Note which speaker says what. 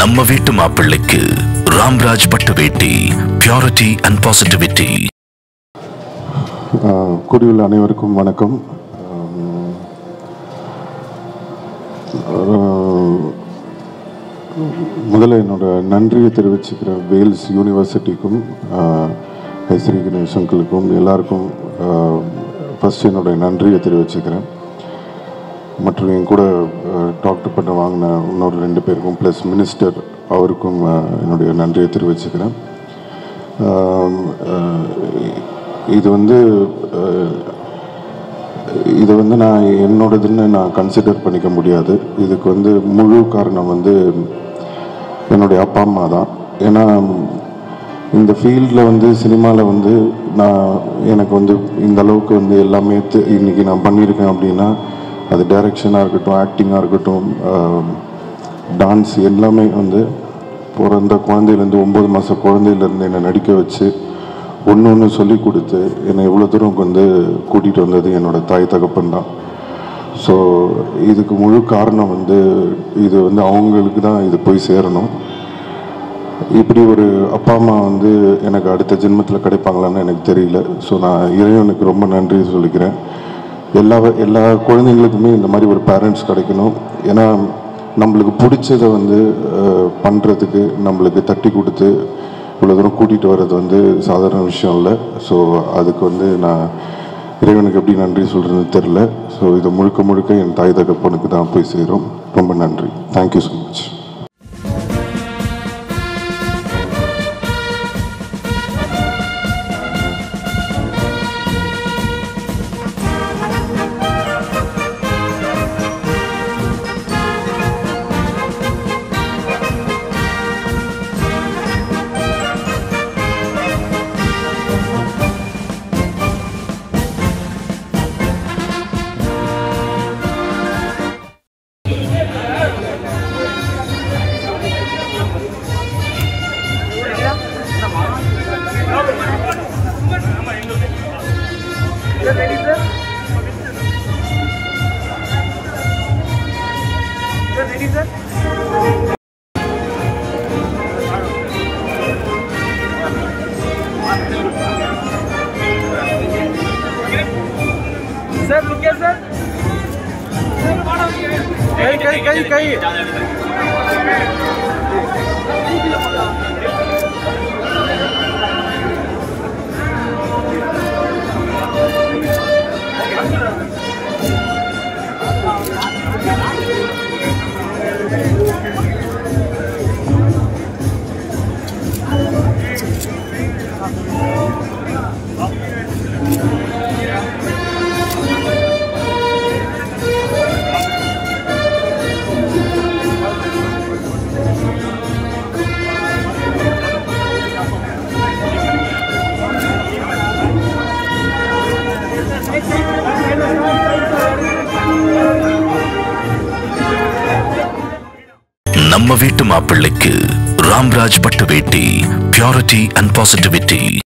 Speaker 1: நம்ம வீட்டு மாப்பிள்ளைக்கு ராம்ராஜ் பட்டு வேட்டி பியூரிட்டி அண்ட் பாசிட்டிவிட்டி
Speaker 2: ஆஹ் கூடியுள்ள அனைவருக்கும் வணக்கம் ஆம், ஆஹ் முதல்ல என்னோட நன்றியை தெரிவிச்சுக்கிறேன் வேல்ஸ் யூனிவர்சிட்டிக்கும் ஆஹ் ஸ்ரீ கணேஷ் அங்கிளுக்கும் எல்லாருக்கும் ஃபஸ்ட் என்னோட நன்றியை தெரிவிச்சுக்கிறேன் மற்றும் என் கூட டாக்டர் பண்ண வாங்கின இன்னொரு ரெண்டு பேருக்கும் ப்ளஸ் மினிஸ்டர் அவருக்கும் ஆஹ் என்னுடைய நன்றியை தெரிவிச்சுக்கிறேன் ஆம், ஆஹ் இது வந்து ஆஹ் இது வந்து நான் என்னோடதுன்னு நான் கன்சிடர் பண்ணிக்க முடியாது இதுக்கு வந்து முழு காரணம் வந்து என்னுடைய அப்பா அம்மா தான் ஏன்னா இந்த ஃபீல்டில் வந்து சினிமாவில் வந்து நான் எனக்கு வந்து இந்த அளவுக்கு வந்து எல்லாமே தெ- இன்னைக்கு நான் பண்ணியிருக்கேன் அப்படின்னா அது டைரக்ஷனாக இருக்கட்டும் ஆக்டிங்காக இருக்கட்டும் டான்ஸ் எல்லாமே வந்து பிறந்த குழந்தையிலேருந்து ஒம்பது மாத குழந்தையிலேருந்து என்னை நடிக்க வச்சு ஒன்று ஒன்று சொல்லி கொடுத்து என்னை இவ்வளோ தூரம் வந்து கூட்டிகிட்டு வந்தது என்னோட தாய் தகப்பன் தான் ஸோ இதுக்கு முழு காரணம் வந்து இது வந்து அவங்களுக்கு தான் இது போய் சேரணும் இப்படி ஒரு அப்பா அம்மா வந்து எனக்கு அடுத்த ஜென்மத்தில் கிடைப்பாங்களான்னு எனக்கு தெரியல ஸோ நான் இறைவனுக்கு ரொம்ப நன்றி சொல்லிக்கிறேன் எல்லா எல்லா குழந்தைங்களுக்குமே இந்த மாதிரி ஒரு பேரண்ட்ஸ் கிடைக்கணும் ஏன்னா நம்மளுக்கு பிடிச்சதை வந்து பண்ணுறதுக்கு நம்மளுக்கு தட்டி கொடுத்து இவ்வளோ தூரம் கூட்டிகிட்டு வர்றது வந்து சாதாரண விஷயம் இல்லை ஸோ அதுக்கு வந்து நான் இறைவனுக்கு எப்படி நன்றி சொல்கிறதுன்னு தெரில ஸோ இது முழுக்க முழுக்க என் தாய் தகப்பனுக்கு தான் போய் சேரும் ரொம்ப நன்றி தேங்க்யூ ஸோ மச்
Speaker 3: सर रुकिए सर कहीं कहीं कहीं कहीं
Speaker 1: நம்ம வீட்டு மாப்பிள்ளைக்கு ராம்ராஜ் பட்டு வேட்டி பியூரிட்டி அண்ட் பாசிட்டிவிட்டி